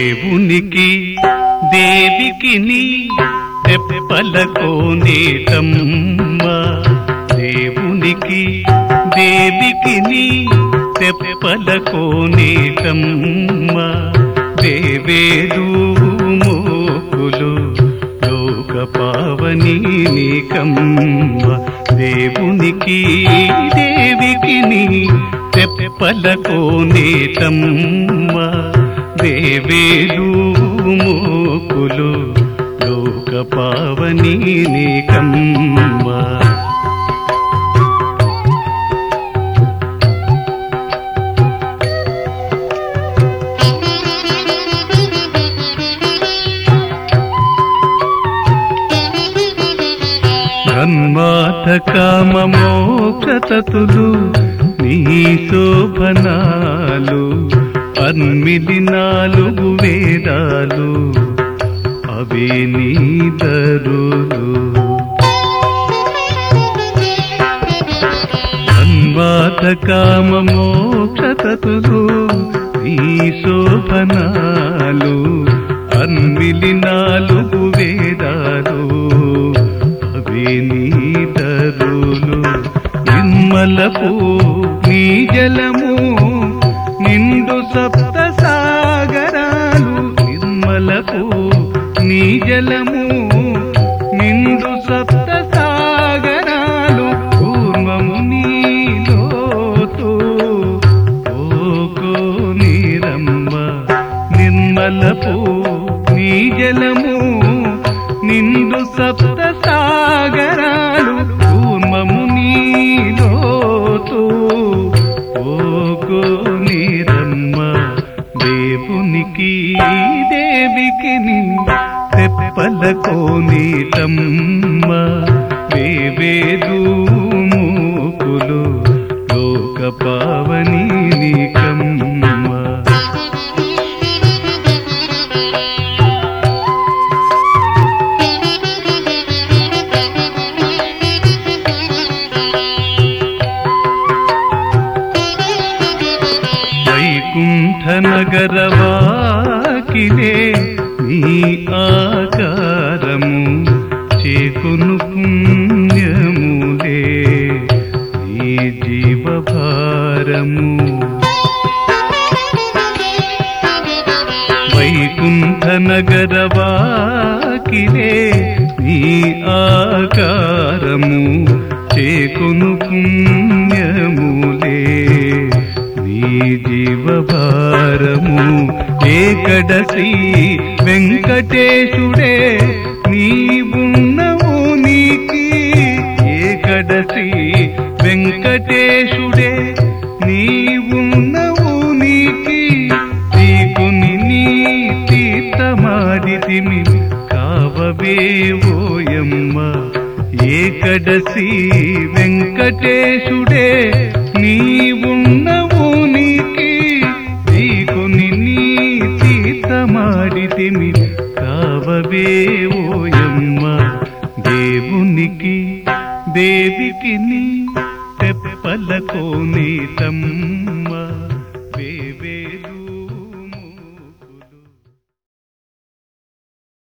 దేవునికి దేవికి నీ తెప్పలకో నేతమ్మ దేవునికి దేవికి నీ తెప్పలకో నేతమ్మ దేవేదు మోకులు లోక పావని నీకమ్మ దేవునికి దేవికి నీ తెప్పలకో నేతమ్మ దేవేలు మోకులు లోక పావని నీకమ్మ జన్మాత కామ మోక్షతతులు నీ శోభనాలు అన్మిలి నాలుగు వేదాలు అవే నీ దరులు జన్మాత కామ మోక్షతతులు నీ శోభనాలు అన్మిలి నాలుగు వేదాలు అవే నీ దరులు నిమ్మలపు నీ జలము నిండు సప్త సాగరాలు నిర్మలపు నీ జలము నిండు సప్త సాగరాలు పూర్వము నీలోతు ఓకో నీరమ్మ నిర్మలపు నీ జలము నిండు సప్త సాగరాలు కూర్మము నీలోతు ఓగో నీరమ్మ దేవునికి దేవికి నీ తెప్పలకో నీటమ్మ వేవేదు మూకులు లోక పావని నీకమ్మ వైకుంఠ నగరవాకిలే నీ ఆకారము చేకును పుణ్యములే నీ జీవభారము వైకుంఠ నగరవాకిలే నీ ఆకారము చేకును పుణ్యములే నీ జీవభారము ఏకడసి వెంకటేశుడే నీవున్నవు నీకి ఏకడసి వెంకటేశుడే నీవున్నవు నీకి నీకుని నీ తీర్థమాడితిమి కావవే ఓయమ్మ ఏకడసి వెంకటేశుడే నీవున్నవు నీకి నీకుని నీ తీర్థమాడితిమి కావవే